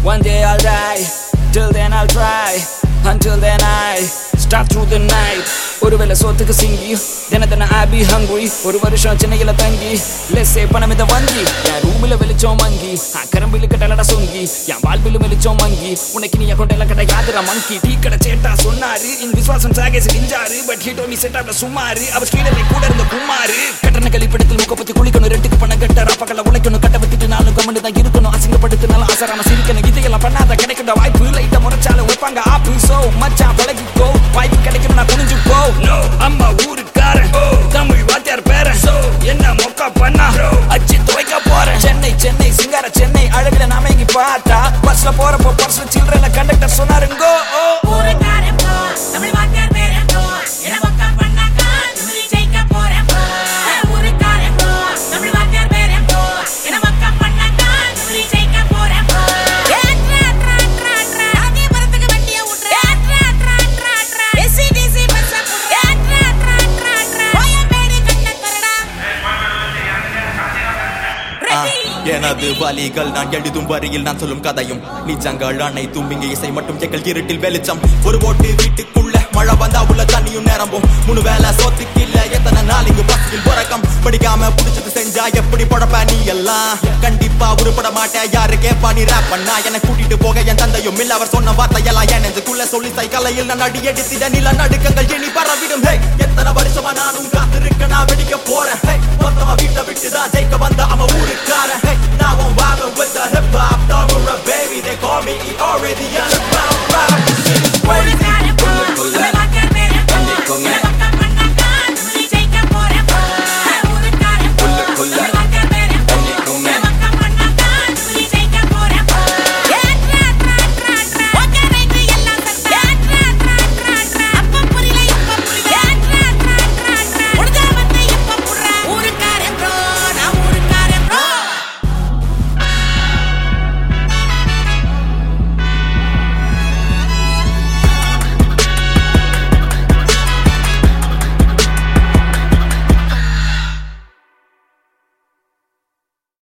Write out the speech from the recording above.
One day I'll die, till then I'll try. Until then I start through the night. ஒருவேளை சோத்துக்கு சிங்கி தின தின I be hungry ஒரு வருஷம் சென்னையில தங்கி லெஸ்ஸே பணம் இத வங்கி என் ரூமில் வெளிச்சம் மங்கி கரம்பில் கட்டலடா சொங்கி என் வாழ்விலும் வெளிச்சம் மங்கி உனக்கு நீ அக்கௌண்ட் கடை யாதுரா மங்கி டீ கடை சேட்டா சொன்னாரு இன் விஸ்வாசம் சாகேஸ் நெஞ்சாரு பட் ஹீட்டோ நீ செட்டாப்ல சுமாரு அவர் ஸ்ரீடலை கூட இருந்த குமாரு கட்டண கழிப்பிடத்தில் முக்க பத்தி குளிக்கணும் ரெட்டுக்கு பண்ண கட்ட ராப்பகல உழைக்கணும் கட்ட விட்டுட்டு நானும் கம்மனு தான் இருக்கணும் அசிங்கப்படுத்தினாலும் ஆசராம சிரிக்கணும் இதையெல்லாம் பண்ணாத கிடைக்கிற வாய்ப்பு லைட்ட முறைச்சால வைப்பாங்க ஆப்பு சோ மச்சான் பழகிக்கோ வாய்ப்பு கிடைக்கும் நான் குனிஞ்சு போ அம்மா ஊருக்காரன் தமிழ் வாத்தியார் பேரன் என்ன மொக்கா பண்ணா அச்சு துவைக்க போறேன் சென்னை சென்னை சிங்கார சென்னை அழகுல நாம இங்க பார்த்தா பஸ்ல போறப்போ பர்ஸ்ல சில்லறையில கண்டக்டர் சொன்னாருங்கோ ஊருக்காரன் போ, தமிழ் வாத்தியார் பேரன் போ, என்ன மொக்கா பண்ணாக்கா, திமிரி ஜெயிக்க போறேன் போ. ஊருக்காரன் போ, தமிழ் வாத்தியார் பேரன் போ, என்ன மொக்கா பண்ணாக்கா, திமிரி ஜெயிக்க போறேன் போ. ஏட்ரா, ட்ரா, ட்ரா, ட்ரா, ராமேபுரத்துக்கு வண்டியை விட்றேன். ஏட்ரா, ட்ரா, ட்ரா, ட்ரா, SCDC பஸ்ஸை புடுறேன். ஏட்ரா, ட்ரா, ட்ரா, ட்ரா, கோயம்பேடு கண்டக்டர்டா. ரெடி. எனது வலிகள் நான் எழுதும் வரியில் நான் சொல்லும் கதையும் நிஜங்கள் அனைத்தும் இங்கே இசை மட்டும் எங்கள் இருட்டில் வெளிச்சம் ஒரு ஓட்டு வீட்டுக்குள்ள மழை வந்தா உள்ள தண்ணியும் நிரம்பும் மூணு வேலை சோத்துக்கு இல்ல எத்தனை நாள் இங்கு பஸ்ஸில் உறக்கம் படிக்காம புடிச்சது செஞ்சா எப்படி பழப்ப நீ எல்லாம் கண்டிப்பா உருப்பட மாட்டேன் யாரு கேப்பா நீ ரேப் பண்ணா என்னை கூட்டிட்டு போக என் தந்தையும் இல்ல அவர் சொன்ன வார்த்தையெல்லாம் என் நெஞ்சுக்குள்ள சொல்லி சைக்கலையில் நான் அடி எடுத்திட நில நடுக்கங்கள் இனி பரவிடும் ஹே எத்தனை வருஷமா நானும் காத்திருக்க நான் வெடிக்க போறேன் ஹே மொத்தமா வீட்டை விட்டுதான் ஜெயிக்க வந்த அவன் ஊருக்காரன் ஹே now I'm vibing with the hip hop thumber baby they call me Eori the